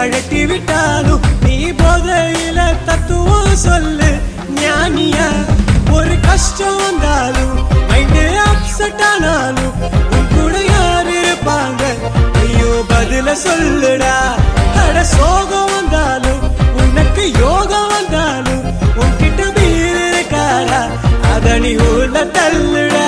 கழட்டி விட்டாலும் நீ போதையில தத்துவம் சொல்லு ஞானியா ஒரு கஷ்டம் வந்தாலும் மைண்டு அப்செட் ஆனாலும் உன் கூட யார் இருப்பாங்க ஐயோ பதில சொல்லுடா அட சோகம் வந்தாலும் உனக்கு யோகம் வந்தாலும் உன்கிட்ட வீர் இருக்காரா அத நீ உள்ள தள்ளுடா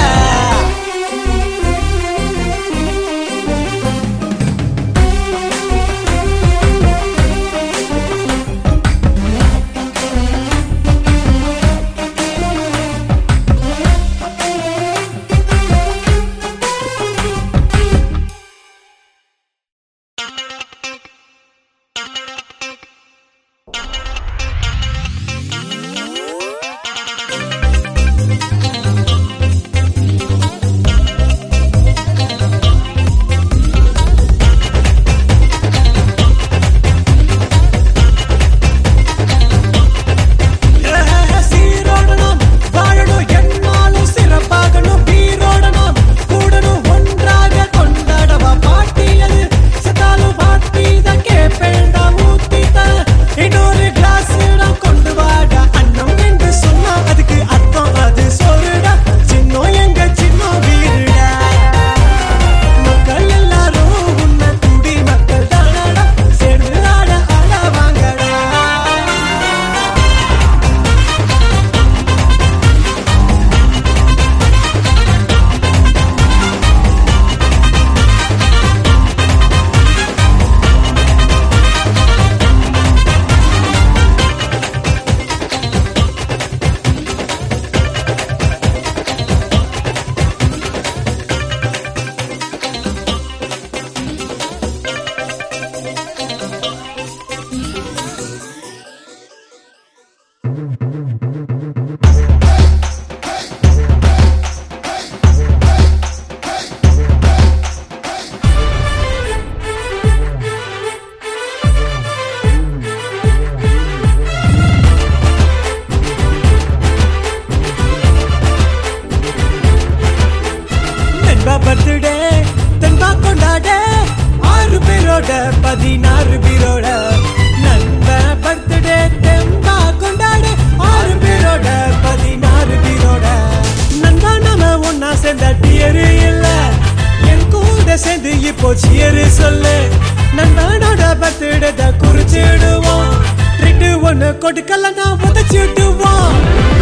சீரோடணும் வாழணும் என்னாலும் சிறப்பாகணும் பீரோடணும் கூடணும் ஒன்றாக கொண்டாடவா பாட்டியது செத்தாலும் பாட்டி தான் கேப்பேண்டா ஊத்திட்ட இன்னொரு கிளாஸ் கொண்டு வாடா அன்னம் என்று சொன்னா அதுக்கு அர்த்தம் அது சொல்லுடா சின்னம் எங்க சின்ன வீருடா மக்கள் எல்லாரும் உன்னை குடி மக்கள் தானடா சேர்ந்து ஆட ஆட வாங்கடா நண்பா பர்த்டே தன்பா கொண்டாட ஆறு பேரோட பதினாறு பேரோட நண்பா பர்த்டே தெம்பா கொண்டாட ஆறு பேரோட பதினாறு பேரோட நண்பா நாம ஒன்னா சேர்ந்த டியரு இல்ல என் கூட சேர்ந்து இப்போ சியரு சொல்லு நண்பனோட பர்த்டே குறிச்சிடுவோம் ட்ரிட்டு ஒண்ணு கொடுக்கலாம் தான் உதச்சிடுவோம்